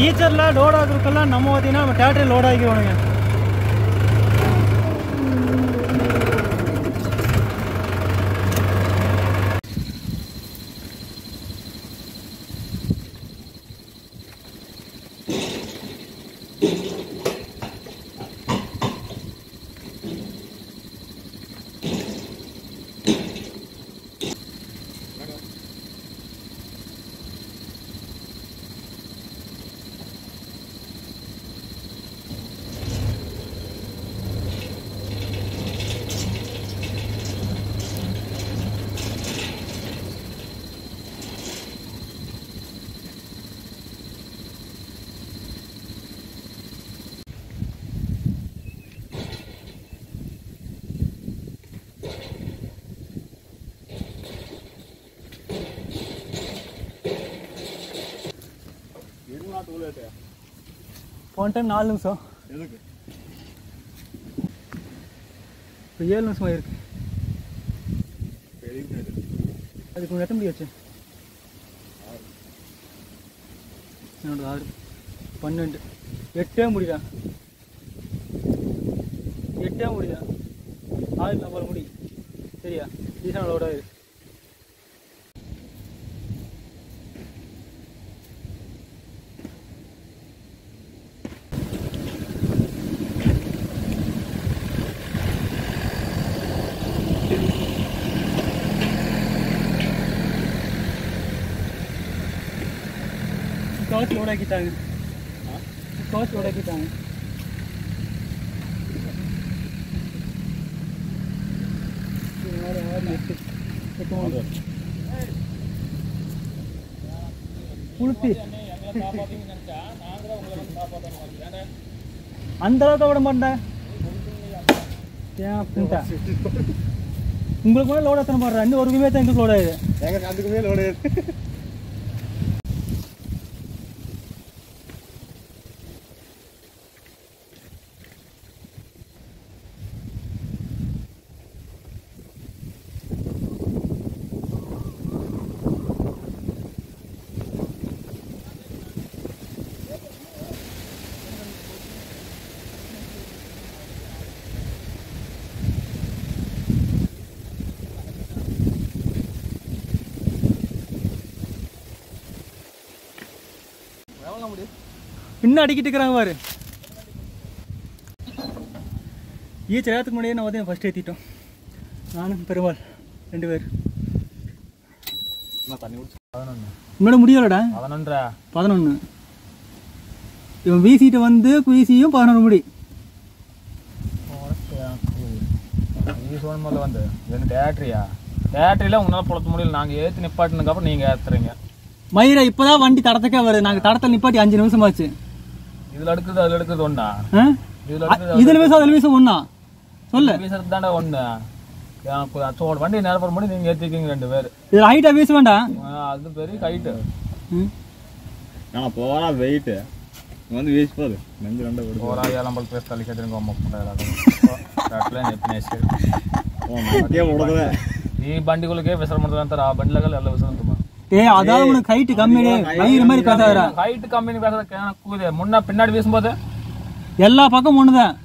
ஈச்சரில் load ஆகுறதுக்கெல்லாம் நம்ம பார்த்தீங்கன்னா நம்ம டேட்டரி லோட் ஆகிக்கணுங்க போன டைம் நாலு நிமிஷம் எதுக்கு இப்போ ஏழு நிமிஷம் ஆயிருக்கு அதுக்கு உங்க எத்தனை மணி வச்சு என்னோட ஆறு பன்னெண்டு எட்டே முடிடா எட்டே முடிடா ஆறு நம்பர் முடி சரியா ஈசானோட இரு காசு லோட் ஆக்கிட்டாங்க காசு லோட் ஆக்கிட்டாங்க ஆறு, ஆறு, எட்டு. எட்டு மணி. புளுத்தி அந்த அளவுக்கு விட மாட்டேன் ஏன் அப்படின்ட்டா உங்களுக்கு கூட லோட் எத்தனை போடுறேன் இன்னும் ஒரு குமே தான் எங்களுக்கு லோட் ஆகுது எங்க அதுக்கு மேல ஓடு இன்னும் அடிக்கிட்டு இருக்கிறாங்க பாரு ஈச்ச நேரத்துக்கு முன்னாடியே நான் வந்து ஃபஸ்ட் ஏற்றிட்டோம் நானும் பெருமாள் ரெண்டு பேர் நான் தண்ணி குடிச்சு பதினொன்று முன்னாடி முடியலடா பதினொன்றா பதினொன்று இவன் வீசிட்டு வந்து வீசியும் பதினொன்று முடி நீ சொன்ன முதல்ல வந்து எனக்கு டேட்ரியா டேட்ரியில் உங்களால் புலத்த முடியல நாங்கள் ஏற்றி நிப்பாட்டினதுக்கப்புறம் நீங்கள் ஏற்றுறீங்க மயிரா இப்போதான் வண்டி தடத்துக்கே வருது நாங்கள் தடத்தில் நிப்பாட்டி அஞ்சு நிமிஷம் ஆச்சு இதில் எடுக்குது அதில் எடுக்குது ஒன்றா ஆ? இதில் அ- இதுல வீசம் அதில் வீசம் ஒன்றா சொல்லு வீசுறது தாண்டா ஒன்று எனக்கு அச்சோட வண்டி நேரம் பண்ணி நீங்கள் ஏற்றிக்கிங்க ரெண்டு பேர் இதில் ஹைட்டாக வீச வேண்டாம் அது பெரிய கைட்டு ம். ஆனால் போகிறா வெயிட்டு வந்து வீசி போகுது நெஞ்சு ரெண்டை கொடுக்கும் ஓரா ஏழம்பல் பேச தள்ளி கட்டிருங்க அம்மா ಕಟ್ಲೆ ನೆಪ್ಪಿನ மத்தியம் விடுறது ಈ ಬಂಡಿಗಳಿಗೆ ಹೆಸರು ಮಾಡ್ತಾರೆ ಅಂತಾರೆ ಆ ಬಂಡಿಲಾಗಲ್ಲ ಎಲ್ಲ ಹೆಸರು ತುಂಬ டேய் அதாவது உனக்கு ஹைட்டு கம்மி வயிறு மாதிரி பேசாதடா ಹೈಟ್ ಕಮ್ಮಿ ಬೇಸಕ್ಕೆ ಕೂದೆ ಮುನ್ನ ಪಿನ್ನಾಡಿ ಬೀಸ್ಬೋದು எல்லா பக்கம் ஒண்ணுதான்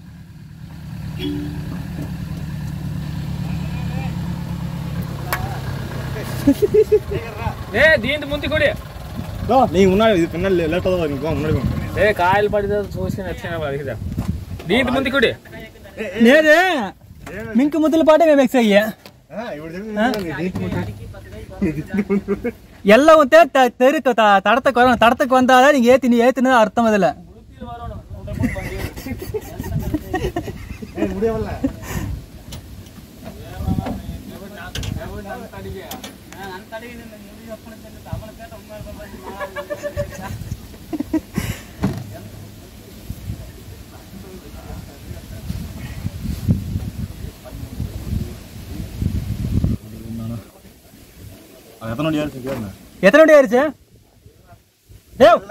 ಏ ದೀಂದ್ ಮುಂದೆ ಕೊಡಿ நீ முன்னாடி இது பின்னாடி லேட்டாக தான் இருக்கும் முன்னாடி போங்க. ಏ ಕಾಯಿಲ್ ಪಡಿದ ಸೂಸಿನ ಹೆಚ್ಚಿನ ಇದೆ ದೀಂದ್ ಮುಂದೆ ಕೊಡಿ நேரு மிங்கு முத்துல பாட்டு வெக்ஸ் ஐயா ஆ, இப்படி சொல்லி நீட்டு மட்டும். எல்லாம் வந்து த- தெருக்கு த- தடத்துக்கு வரணும் தடத்துக்கு வந்தாதான் நீங்க ஏத்தி நீ ஏத்துனது அர்த்தம் இதுல ஏய், முடியவில்லை. அது எத்தனை அடி ஆயிடுச்சு கேளுங்க எத்தனை வண்டி ஆயிருச்சு டேய்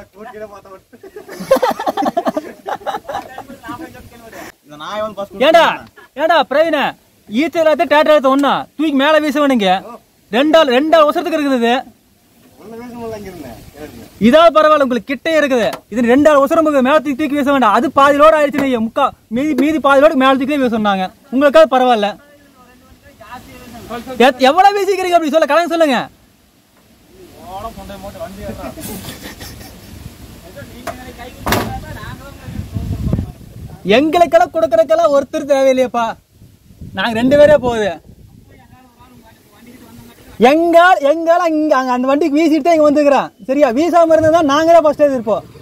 இந்த நாய் வந்து பஸ் ஏண்டா ஏண்டா பிரவீன ஈச்சல் எடுத்து டேட்டர் எடுத்து ஒண்ணா தூக்கி மேல வீச வேணுங்க ரெண்டாள் ரெண்டாள் அவசரத்துக்கு இருக்குது இது. ஒண்ணு பேச முடியல இதாவது பரவாயில்ல உங்களுக்கு கிட்டே இருக்குது இது ரெண்டு ஆள் உசரம் மேல தூக்கி தூக்கி வீச வேண்டாம் அது பாதி லோடு ஆயிடுச்சு நீங்க முக்கா மீதி மீதி பாதி லோடு மேல தூக்கி வீச சொன்னாங்க உங்களுக்காவது பரவாயில்ல எத்- எவ்வளவு வீசிக்கிறீங்க அப்படி சொல்ல கணக்கு சொல்லுங்க எங்களுக்கெல்லாம் கொடுக்கறதுக்கெல்லாம் ஒருத்தர் தேவையில்லையப்பா நாங்க ரெண்டு பேரே போகுது எங்கால் எங்கால இங்க அங்க அந்த வண்டிக்கு வீசிட்டு இங்க வந்துக்கிறோம் சரியா வீசாம இருந்தா நாங்களே ஃபர்ஸ்ட் இருப்போம்